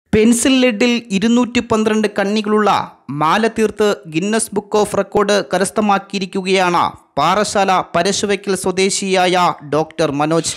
pencil ലെഡിൽ ഇരുന്നൂറ്റി പന്ത്രണ്ട് കണ്ണികളുള്ള മാല തീർത്ത് ഗിന്നസ് ബുക്ക് ഓഫ് റെക്കോർഡ് കരസ്ഥമാക്കിയിരിക്കുകയാണ് പാറശാല പരശുവയ്ക്കൽ സ്വദേശിയായ ഡോക്ടർ മനോജ്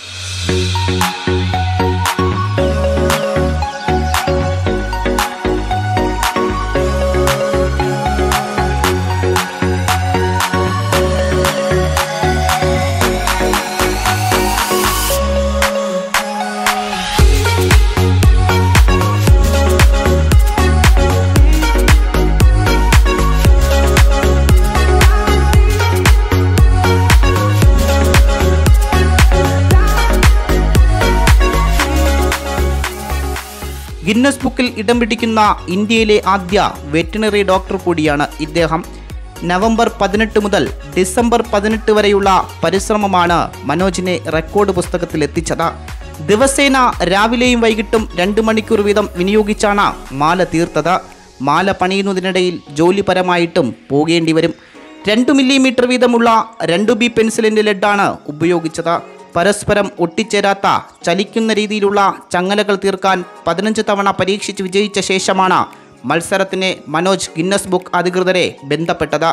ഗിന്നസ് ബുക്കിൽ ഇടം പിടിക്കുന്ന ഇന്ത്യയിലെ ആദ്യ വെറ്റിനറി ഡോക്ടർ കൂടിയാണ് ഇദ്ദേഹം നവംബർ പതിനെട്ട് മുതൽ ഡിസംബർ പതിനെട്ട് വരെയുള്ള പരിശ്രമമാണ് മനോജിനെ റെക്കോർഡ് പുസ്തകത്തിൽ എത്തിച്ചത് ദിവസേന രാവിലെയും വൈകിട്ടും രണ്ട് മണിക്കൂർ വീതം വിനിയോഗിച്ചാണ് മാല തീർത്തത് മാല പണിയുന്നതിനിടയിൽ ജോലിപരമായിട്ടും പോകേണ്ടി വരും രണ്ട് മില്ലിമീറ്റർ വീതമുള്ള രണ്ടു ബി പെൻസിലിൻ്റെ ലെഡാണ് ഉപയോഗിച്ചത് പരസ്പരം ഒട്ടിച്ചേരാത്ത ചലിക്കുന്ന രീതിയിലുള്ള ചങ്ങലകൾ തീർക്കാൻ പതിനഞ്ച് തവണ പരീക്ഷിച്ച് വിജയിച്ച ശേഷമാണ് മത്സരത്തിന് മനോജ് ഗിന്നസ് ബുക്ക് അധികൃതരെ ബന്ധപ്പെട്ടത്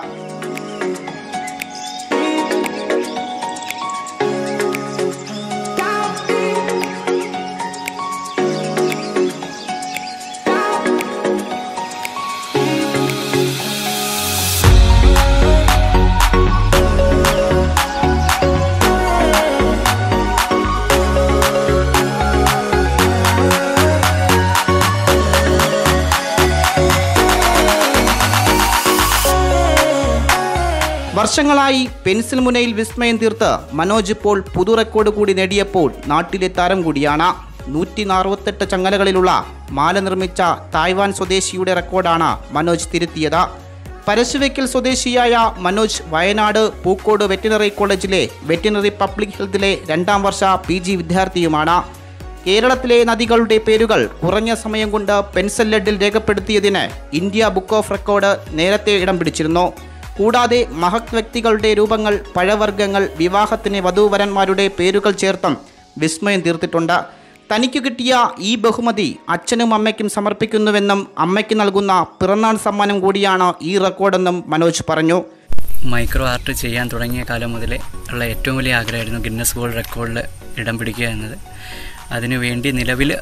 വർഷങ്ങളായി പെൻസിൽ മുനയിൽ വിസ്മയം തീർത്ത് മനോജ് ഇപ്പോൾ പുതു റെക്കോർഡ് കൂടി നേടിയപ്പോൾ നാട്ടിലെ താരം കൂടിയാണ് നൂറ്റി നാറുപത്തെട്ട് ചങ്ങലകളിലുള്ള മാല നിർമ്മിച്ച തായ്വാൻ സ്വദേശിയുടെ റെക്കോർഡാണ് മനോജ് തിരുത്തിയത് പരശുവയ്ക്കൽ സ്വദേശിയായ മനോജ് വയനാട് പൂക്കോട് വെറ്റിനറി കോളേജിലെ വെറ്റിനറി പബ്ലിക് ഹെൽത്തിലെ രണ്ടാം വർഷ പി ജി വിദ്യാർത്ഥിയുമാണ് കേരളത്തിലെ നദികളുടെ പേരുകൾ കുറഞ്ഞ സമയം കൊണ്ട് പെൻസിൽ ലെഡിൽ രേഖപ്പെടുത്തിയതിന് ഇന്ത്യ ബുക്ക് ഓഫ് റെക്കോർഡ് നേരത്തെ ഇടം പിടിച്ചിരുന്നു കൂടാതെ മഹത് വ്യക്തികളുടെ രൂപങ്ങൾ പഴവർഗ്ഗങ്ങൾ വിവാഹത്തിന് വധൂവരന്മാരുടെ പേരുകൾ ചേർത്തും വിസ്മയം തീർത്തിട്ടുണ്ട് തനിക്ക് കിട്ടിയ ഈ ബഹുമതി അച്ഛനും അമ്മയ്ക്കും സമർപ്പിക്കുന്നുവെന്നും അമ്മയ്ക്ക് നൽകുന്ന പിറന്നാൾ സമ്മാനം കൂടിയാണ് ഈ റെക്കോർഡെന്നും മനോജ് പറഞ്ഞു മൈക്രോ ആർട്ട് ചെയ്യാൻ തുടങ്ങിയ കാലം മുതലേ ഉള്ള ഏറ്റവും വലിയ ആഗ്രഹമായിരുന്നു ഗിന്നസ് വേൾഡ് റെക്കോർഡിൽ ഇടം പിടിക്കുക എന്നത് അതിനുവേണ്ടി നിലവിൽ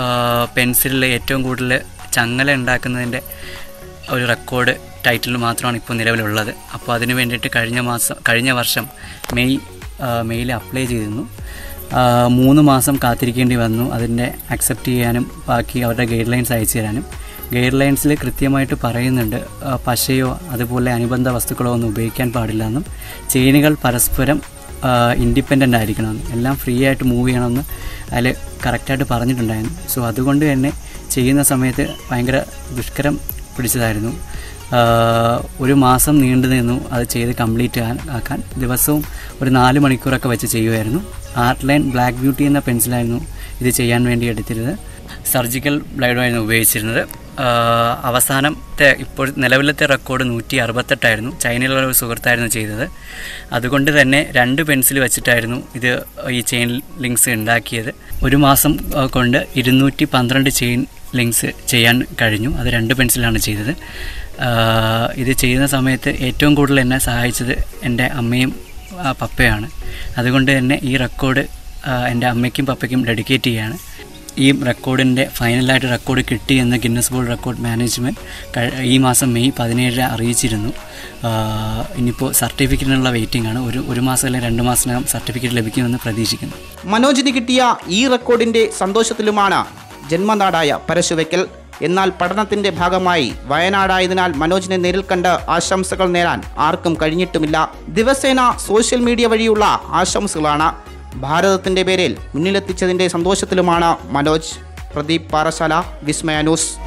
പെൻസിലിൽ ഏറ്റവും കൂടുതൽ ചങ്ങല ഉണ്ടാക്കുന്നതിൻ്റെ ഒരു റെക്കോർഡ് ടൈറ്റിൽ മാത്രമാണ് ഇപ്പോൾ നിലവിലുള്ളത് അപ്പോൾ അതിന് വേണ്ടിയിട്ട് കഴിഞ്ഞ മാസം കഴിഞ്ഞ വർഷം മെയ് മെയ്യിൽ അപ്ലൈ ചെയ്തിരുന്നു ആ, മൂന്ന് മാസം കാത്തിരിക്കേണ്ടി വന്നു അതിൻ്റെ അക്സെപ്റ്റ് ചെയ്യാനും ബാക്കി അവരുടെ ഗൈഡ് ലൈൻസ് അയച്ചു തരാനും ഗൈഡ് ലൈൻസിൽ കൃത്യമായിട്ട് പറയുന്നുണ്ട് ആ, പശയോ അതുപോലെ അനുബന്ധ വസ്തുക്കളോ ഒന്നും ഉപയോഗിക്കാൻ പാടില്ല എന്നും ചെയിനുകൾ പരസ്പരം ഇൻഡിപെൻഡൻ്റ് ആയിരിക്കണമെന്ന് എല്ലാം ഫ്രീ ആയിട്ട് മൂവ് ചെയ്യണമെന്ന് അതിൽ കറക്റ്റായിട്ട് പറഞ്ഞിട്ടുണ്ടായിരുന്നു സോ അതുകൊണ്ട് തന്നെ ചെയ്യുന്ന സമയത്ത് ഭയങ്കര ദുഷ്കരം പിടിച്ചതായിരുന്നു ആ, ഒരു മാസം നീണ്ടു നിന്നു അത് ചെയ്ത് കംപ്ലീറ്റ് ആക്കാൻ ദിവസവും ഒരു നാല് മണിക്കൂറൊക്കെ വെച്ച് ചെയ്യുമായിരുന്നു ആർട്ട് ലൈൻ ബ്ലാക്ക് ബ്യൂട്ടി എന്ന പെൻസിലായിരുന്നു ഇത് ചെയ്യാൻ വേണ്ടി എടുത്തിരുന്നത് സർജിക്കൽ ബ്ലൈഡുമായിരുന്നു ഉപയോഗിച്ചിരുന്നത് ആ, അവസാനത്തെ ഇപ്പോൾ നിലവിലത്തെ റെക്കോർഡ് നൂറ്റി അറുപത്തെട്ടായിരുന്നു ചൈനയിലുള്ള ഒരു സുഹൃത്തായിരുന്നു ചെയ്തത് അതുകൊണ്ട് തന്നെ രണ്ട് പെൻസിൽ വെച്ചിട്ടായിരുന്നു ഇത് ഈ ചെയിൻ ലിങ്ക്സ് ഉണ്ടാക്കിയത് ഒരു മാസം ആ, കൊണ്ട് ഇരുന്നൂറ്റി പന്ത്രണ്ട് ചെയിൻ ലിങ്ക്സ് ചെയ്യാൻ കഴിഞ്ഞു അത് രണ്ട് പെൻസിലാണ് ചെയ്തത് ആ, ഇത് ചെയ്യുന്ന സമയത്ത് ഏറ്റവും കൂടുതൽ എന്നെ സഹായിച്ചത് എൻ്റെ അമ്മയും ആ, പപ്പയാണ് അതുകൊണ്ട് തന്നെ ഈ റെക്കോർഡ് ആ, എൻ്റെ അമ്മയ്ക്കും പപ്പയ്ക്കും ഡെഡിക്കേറ്റ് ചെയ്യാണ് ഈ റെക്കോർഡിൻ്റെ ഫൈനലായിട്ട് റെക്കോർഡ് കിട്ടി എന്ന് ഗിന്നസ് വേൾഡ് റെക്കോർഡ് മാനേജ്മെൻറ്റ് ഈ മാസം മെയ് പതിനേഴ് അറിയിച്ചിരുന്നു ആ, ഇനിയിപ്പോൾ സർട്ടിഫിക്കറ്റിനുള്ള വെയിറ്റിംഗ് ആണ് ഒരു ഒരു മാസം അല്ലെങ്കിൽ രണ്ട് മാസത്തിനകം സർട്ടിഫിക്കറ്റ് ലഭിക്കുമെന്ന് പ്രതീക്ഷിക്കുന്നു മനോജിന് കിട്ടിയ ഈ റെക്കോർഡിന്റെ സന്തോഷത്തിലുമാണ് ജന്മനാടായ പരശുവയ്ക്കൽ എന്നാൽ പഠനത്തിന്റെ ഭാഗമായി വയനാടായതിനാൽ മനോജിനെ നേരിൽ കണ്ട് ആശംസകൾ നേടാൻ ആർക്കും കഴിഞ്ഞിട്ടുമില്ല ദിവസേന സോഷ്യൽ മീഡിയ വഴിയുള്ള ആശംസകളാണ് ഭാരതത്തിന്റെ പേരിൽ മുന്നിലെത്തിച്ചതിന്റെ സന്തോഷത്തിലുമാണ് മനോജ് പ്രദീപ് പാറശാല വിസ്മയ ന്യൂസ്